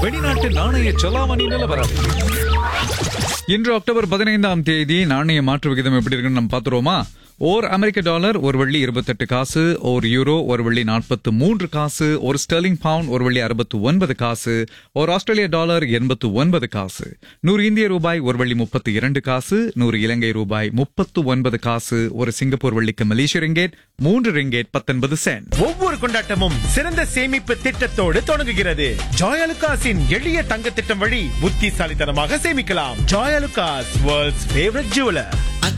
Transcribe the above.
வெளிநாட்டு நாணய செலாவணி நிலவரம் இன்று அக்டோபர் பதினைந்தாம் தேதி நாணய மாற்று விகிதம் எப்படி இருக்குன்னு நம்ம பாத்துருவோமா ஓர் அமெரிக்க டாலர் ஒரு வெள்ளி இருபத்தெட்டு காசு ஒரு யூரோ ஒரு வெள்ளி நாற்பத்து மூன்று காசு ஒரு ஸ்டெர்லிங் பவுண்ட் ஒரு வெள்ளி அறுபத்து ஒன்பது காசு ஒரு ஆஸ்திரேலிய டாலர் எண்பத்து ஒன்பது காசு நூறு இந்திய ரூபாய் ஒரு வெள்ளி முப்பத்து இரண்டு காசு நூறு இலங்கை ரூபாய் முப்பத்து ஒன்பது காசு ஒரு சிங்கப்பூர் வெள்ளிக்கு மலேசிய ரிங்கேட் மூன்று ரிங்கேட் பத்தொன்பது சென்ட் ஒவ்வொரு கொண்டாட்டமும் சிறந்த சேமிப்பு திட்டத்தோடு தொடங்குகிறது ஜாயலுகாஸின் எளிய தங்க திட்டம் வழி புத்திசாலித்தனமாக சேமிக்கலாம் ஜாயலுகாஸ் வேர்ல்ட்ஸ் ஃபேவரட் ஜுவலர்